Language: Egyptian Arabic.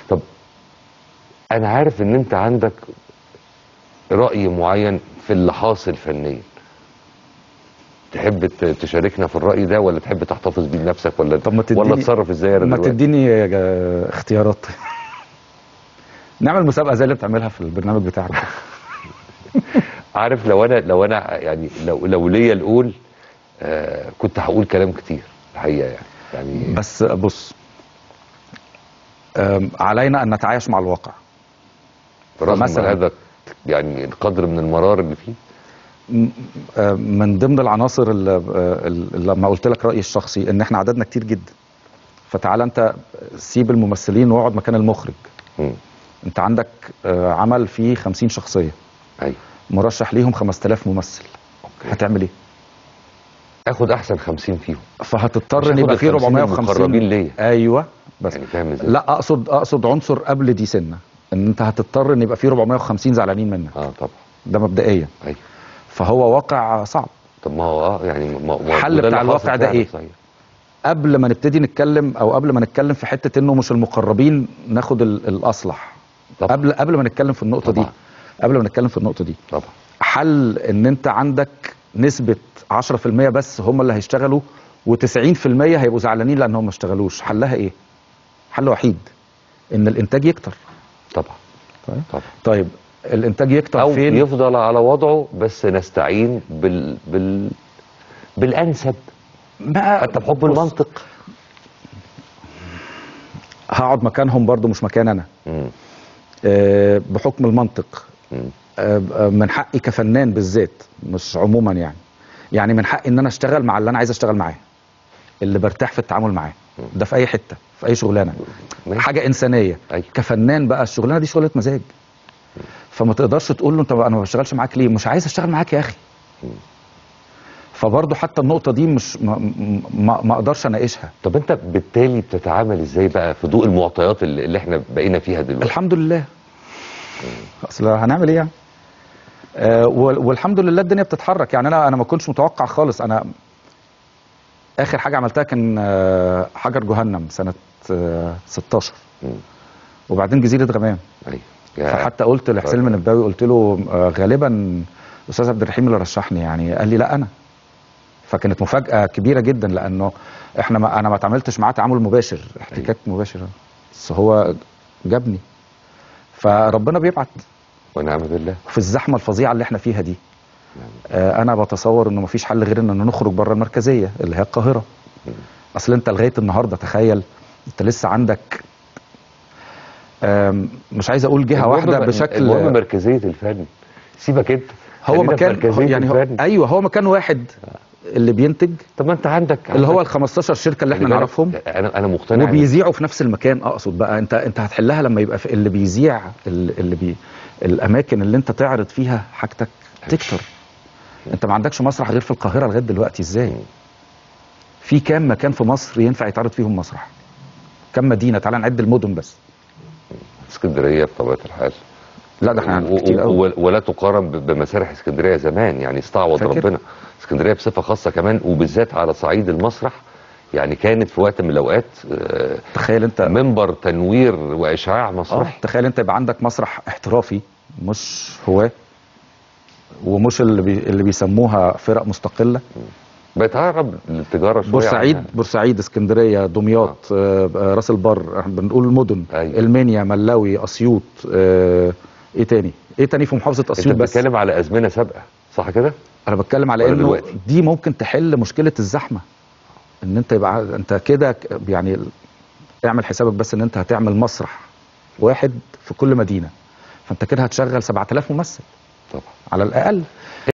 طب انا عارف ان انت عندك راي معين في اللي حاصل فنيا تحب ت- تشاركنا في الراي ده ولا تحب تحتفظ بيه لنفسك ولا طب ما ولا تديني- تتصرف ازاي انا ما دلوقتي تديني آه، اختيارات نعمل مسابقه زي اللي بتعملها في البرنامج بتاعك عارف لو انا لو انا يعني لو لو ليا الاقول آه كنت هقول كلام كتير الحقيقه يعني يعني بس بص آم، علينا ان نتعايش مع الواقع رغم فمثلاً- هذا يعني القدر من المرار اللي فيه م- آه، من ضمن العناصر اللي, آه، اللي لما قلت لك رايي الشخصي ان احنا عددنا كتير جدا فتعالى انت سيب الممثلين واقعد مكان المخرج مم. انت عندك آه، عمل فيه 50 شخصيه ايوه مرشح ليهم 5000 ممثل اوكي هتعمل ايه اخد احسن 50 فيهم فهتضطر مش ان هاخد يبقى فيه ال 50 450 المقربين ليا. ايوه بس يعني فاهم ازاي لا اقصد اقصد عنصر قبل دي سنه ان انت هتضطر ان يبقى فيه 450 زعلانين منك اه طبعا ده مبدئيا ايوه فهو واقع صعب طب ما هو اه يعني ما ما- الحل وده اللي بتاع حاصل الواقع ده فعلا إيه؟ صحيح. قبل ما نبتدي نتكلم او قبل ما نتكلم في حته انه مش المقربين ناخد ال- الاصلح طبعا قبل قبل ما نتكلم في النقطه دي طبعا. قبل ما نتكلم في النقطه دي طبعا حل ان انت عندك نسبه 10% بس هم اللي هيشتغلوا و90% هيبقوا زعلانين لانهم ما اشتغلوش حلها ايه حل وحيد ان الانتاج يكتر طبعا طيب, طبعا طيب الانتاج يكتر او فين يفضل على وضعه بس نستعين بال بال بالانسب ما حتى بحب بص، المنطق هقعد مكانهم برضو مش مكان انا مم. آه، بحكم المنطق مم. آه، آه، من حقي كفنان بالذات مش عموما يعني يعني من حقي ان انا اشتغل مع اللي انا عايز اشتغل معاه اللي برتاح في التعامل معاه ده في اي حته في اي شغلانه ماشي. حاجه انسانيه أيوة. كفنان بقى الشغلانه دي شغلانه مزاج فما تقدرش تقول له انت انا ما بشتغلش معاك ليه مش عايز اشتغل معاك يا اخي فبرضه حتى النقطه دي مش ما, ما, ما اقدرش اناقشها طب انت بالتالي بتتعامل ازاي بقى في ضوء المعطيات اللي, اللي احنا بقينا فيها دلوقتي الحمد لله اصل هنعمل ايه يعني آه وال- والحمد لله الدنيا بتتحرك يعني انا انا ما كنتش متوقع خالص انا اخر حاجه عملتها كان آه، حجر جهنم سنه آه، 16 مم. وبعدين جزيره غمام ايوه يا- فحتى قلت لحسين طيب. المنباوي قلت له آه، غالبا الاستاذ عبد الرحيم اللي رشحني يعني قال لي لا انا فكانت مفاجاه كبيره جدا لانه احنا ما انا ما اتعاملتش معاه تعامل مباشر احتكاك مباشر بس هو جابني فربنا بيبعت ونعم بالله في الزحمه الفظيعه اللي احنا فيها دي آه انا بتصور انه مفيش حل غير ان نخرج بره المركزيه اللي هي القاهره اصل انت لغايه النهارده تخيل انت لسه عندك آم، مش عايز اقول جهه المهم واحده م- بشكل المهم مركزيه الفن سيبك انت هو خلينا في مكان مركزية يعني هو الفن. ايوه هو مكان واحد اللي بينتج طب ما انت عندك اللي هو ال عندك- 15 شركه اللي احنا خلي بالك، نعرفهم انا انا مقتنع إن- وبيذيعوا في نفس المكان اقصد بقى انت انت هتحلها لما يبقى في اللي بيذيع ال- اللي بي الاماكن اللي انت تعرض فيها حاجتك تكتر انت ما عندكش مسرح غير في القاهره لغايه دلوقتي ازاي في كام مكان في مصر ينفع يتعرض فيهم مسرح كم مدينه تعال نعد المدن بس اسكندريه بطبيعه الحال لا ده احنا و- كتير و- قوي و- ولا تقارن ب- بمسارح اسكندريه زمان يعني استعوض فاكر؟ ربنا اسكندريه بصفه خاصه كمان وبالذات على صعيد المسرح يعني كانت في وقت من الاوقات آه، تخيل انت منبر تنوير واشعاع اه مسرحي تخيل انت يبقى عندك مسرح احترافي مش هواه ومش اللي بي اللي بيسموها فرق مستقله بيتعرب للتجاره شويه بورسعيد عنها. بورسعيد اسكندريه دمياط آه. آه راس البر احنا بنقول المدن أيوة. المنيا ملاوي اسيوط آه ايه تاني ايه تاني في محافظه انت اسيوط بس بتتكلم على ازمنه سابقه صح كده انا بتكلم على ولا انه دلوقتي؟ دي ممكن تحل مشكله الزحمه ان انت يبقى ع- انت كده ك- يعني اعمل حسابك بس ان انت هتعمل مسرح واحد في كل مدينه فانت كده هتشغل 7000 ممثل طبعا على الاقل